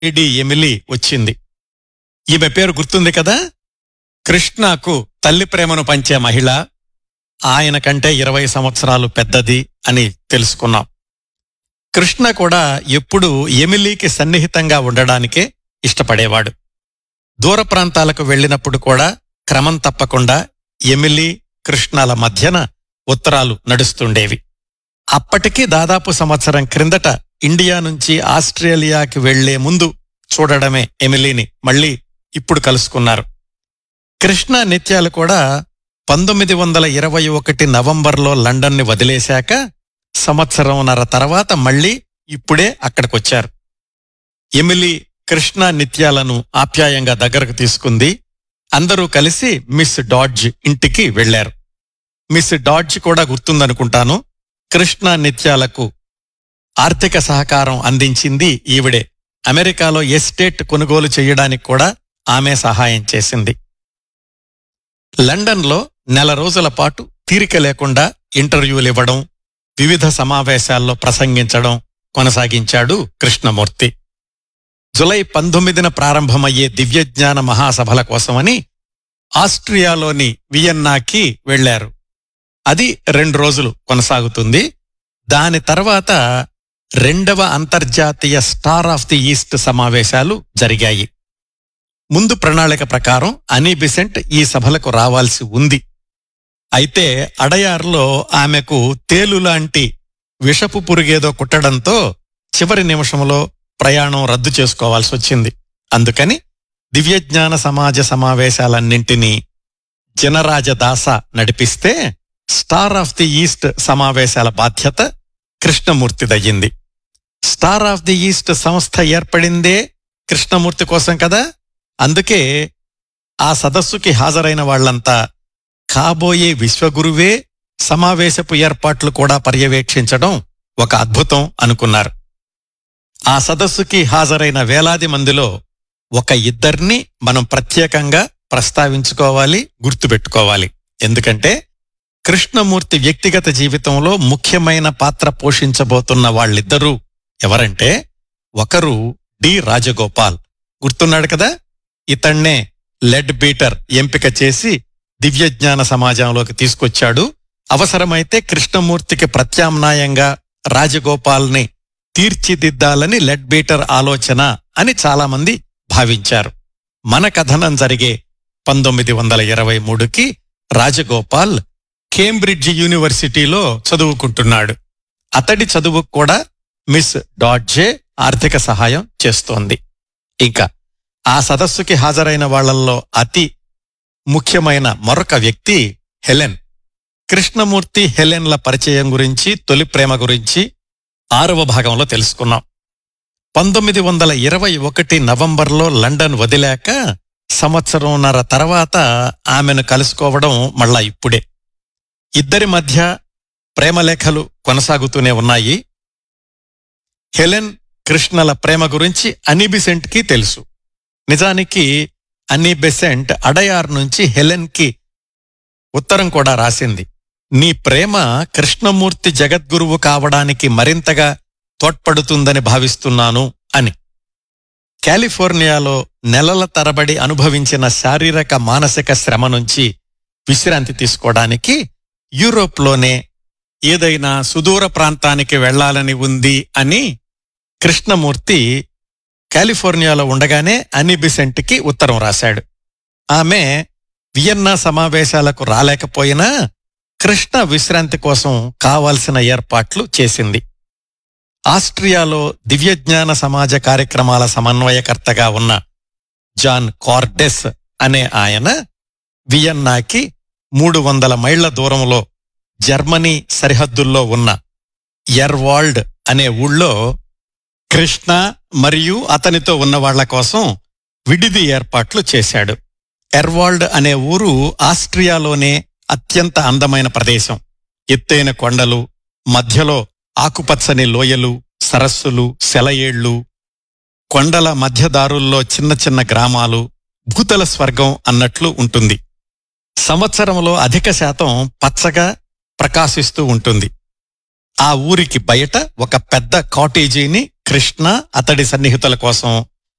lady Emily వచ్చింది ఈమె పేరు గుర్తుంది కదా కృష్ణకు తల్లి ప్రేమను పంచే మహిళ ఆయన కంటే ఇరవై సంవత్సరాలు పెద్దది అని తెలుసుకున్నాం కృష్ణ కూడా ఎప్పుడూ ఎమిలీకి సన్నిహితంగా ఉండడానికే ఇష్టపడేవాడు దూర ప్రాంతాలకు వెళ్ళినప్పుడు కూడా క్రమం తప్పకుండా ఎమిలీ కృష్ణల మధ్యన ఉత్తరాలు నడుస్తుండేవి అప్పటికి దాదాపు సంవత్సరం క్రిందట ఇండియా నుంచి ఆస్ట్రేలియాకి వెళ్లే ముందు చూడడమే ఎమిలీని మళ్ళీ ఇప్పుడు కలుసుకున్నారు కృష్ణ నిత్యాలు కూడా పంతొమ్మిది వందల ఇరవై ఒకటి నవంబర్లో లండన్ని వదిలేశాక సంవత్సరంన్నర తర్వాత మళ్ళీ ఇప్పుడే అక్కడికొచ్చారు ఎమిలీ కృష్ణ నిత్యాలను ఆప్యాయంగా దగ్గరకు తీసుకుంది అందరూ కలిసి మిస్ డాడ్జ్ ఇంటికి వెళ్లారు మిస్ డాడ్జ్ కూడా గుర్తుందనుకుంటాను కృష్ణ నిత్యాలకు ఆర్థిక సహకారం అందించింది ఈవిడే అమెరికాలో ఎస్టేట్ కొనుగోలు చేయడానికి కూడా ఆమె సహాయం చేసింది లండన్లో నెల రోజుల పాటు తీరిక లేకుండా ఇంటర్వ్యూలు ఇవ్వడం వివిధ సమావేశాల్లో ప్రసంగించడం కొనసాగించాడు కృష్ణమూర్తి జులై పంతొమ్మిదిన ప్రారంభమయ్యే దివ్యజ్ఞాన మహాసభల కోసమని ఆస్ట్రియాలోని వియన్నాకి వెళ్లారు అది రెండు రోజులు కొనసాగుతుంది దాని తర్వాత రెండవ అంతర్జాతీయ స్టార్ ఆఫ్ ది ఈస్ట్ సమావేశాలు జరిగాయి ముందు ప్రణాళిక ప్రకారం అనీ బిసెంట్ ఈ సభలకు రావాల్సి ఉంది అయితే అడయార్లో ఆమెకు తేలులాంటి విషపు పురుగేదో కుట్టడంతో చివరి నిమిషంలో ప్రయాణం రద్దు చేసుకోవాల్సి వచ్చింది అందుకని దివ్యజ్ఞాన సమాజ సమావేశాలన్నింటినీ జనరాజదాస నడిపిస్తే స్టార్ ఆఫ్ ది ఈస్ట్ సమావేశాల బాధ్యత కృష్ణమూర్తిదయ్యింది స్టార్ ఆఫ్ ది ఈస్ట్ సంస్థ ఏర్పడిందే కృష్ణమూర్తి కోసం కదా అందుకే ఆ సదస్సుకి హాజరైన వాళ్లంతా కాబోయే విశ్వగురువే సమావేశపు ఏర్పాట్లు కూడా పర్యవేక్షించడం ఒక అద్భుతం అనుకున్నారు ఆ సదస్సుకి హాజరైన వేలాది మందిలో ఒక ఇద్దరిని మనం ప్రత్యేకంగా ప్రస్తావించుకోవాలి గుర్తుపెట్టుకోవాలి ఎందుకంటే కృష్ణమూర్తి వ్యక్తిగత జీవితంలో ముఖ్యమైన పాత్ర పోషించబోతున్న వాళ్ళిద్దరూ ఎవరంటే ఒకరు డి రాజగోపాల్ గుర్తున్నాడు కదా ఇతన్నే లెడ్ బీటర్ ఎంపిక చేసి దివ్యజ్ఞాన సమాజంలోకి తీసుకొచ్చాడు అవసరమైతే కృష్ణమూర్తికి ప్రత్యామ్నాయంగా రాజగోపాల్ని తీర్చిదిద్దాలని లెడ్ బీటర్ ఆలోచన అని చాలామంది భావించారు మన కథనం జరిగే పంతొమ్మిది వందల ఇరవై మూడుకి రాజగోపాల్ కేంబ్రిడ్జ్ యూనివర్సిటీలో చదువుకుంటున్నాడు అతడి చదువుకు కూడా మిస్ డాడ్జే ఆర్థిక సహాయం చేస్తోంది ఇంకా ఆ సదస్సుకి హాజరైన వాళ్లల్లో అతి ముఖ్యమైన మరొక వ్యక్తి హెలెన్ కృష్ణమూర్తి హెలెన్ల పరిచయం గురించి తొలి ప్రేమ గురించి ఆరవ భాగంలో తెలుసుకున్నాం పంతొమ్మిది వందల ఇరవై ఒకటి నవంబర్లో లండన్ వదిలాక సంవత్సరంన్నర తర్వాత ఆమెను కలుసుకోవడం మళ్ళా ఇప్పుడే ఇద్దరి మధ్య ప్రేమలేఖలు కొనసాగుతూనే ఉన్నాయి హెలెన్ కృష్ణల ప్రేమ గురించి అనిబిసెంట్కి తెలుసు నిజానికి అన్నీ బెసెంట్ అడయార్ నుంచి హెలెన్కి ఉత్తరం కూడా రాసింది నీ ప్రేమ కృష్ణమూర్తి జగద్గురువు కావడానికి మరింతగా తోడ్పడుతుందని భావిస్తున్నాను అని కాలిఫోర్నియాలో నెలల తరబడి అనుభవించిన శారీరక మానసిక శ్రమ నుంచి విశ్రాంతి తీసుకోవడానికి యూరోప్లోనే ఏదైనా సుదూర ప్రాంతానికి వెళ్లాలని ఉంది అని కృష్ణమూర్తి కాలిఫోర్నియాలో ఉండగానే అనిబిసెంట్కి ఉత్తరం రాశాడు ఆమె వియన్నా సమావేశాలకు రాలేకపోయినా కృష్ణ విశ్రాంతి కోసం కావాల్సిన ఏర్పాట్లు చేసింది ఆస్ట్రియాలో దివ్యజ్ఞాన సమాజ కార్యక్రమాల సమన్వయకర్తగా ఉన్న జాన్ కార్డెస్ అనే ఆయన వియన్నాకి మూడు వందల మైళ్ల దూరంలో జర్మనీ సరిహద్దుల్లో ఉన్న ఎర్వాల్డ్ అనే ఊళ్ళో కృష్ణ మరియు అతనితో ఉన్న వాళ్ల కోసం విడిది ఏర్పాట్లు చేశాడు ఎర్వాల్డ్ అనే ఊరు ఆస్ట్రియాలోనే అత్యంత అందమైన ప్రదేశం ఎత్తైన కొండలు మధ్యలో ఆకుపచ్చని లోయలు సరస్సులు సెలయేళ్లు కొండల మధ్యదారుల్లో చిన్న చిన్న గ్రామాలు భూతల స్వర్గం అన్నట్లు ఉంటుంది సంవత్సరంలో అధిక శాతం పచ్చగా ప్రకాశిస్తూ ఉంటుంది ఆ ఊరికి బయట ఒక పెద్ద కాటేజీని కృష్ణ అతడి సన్నిహితుల కోసం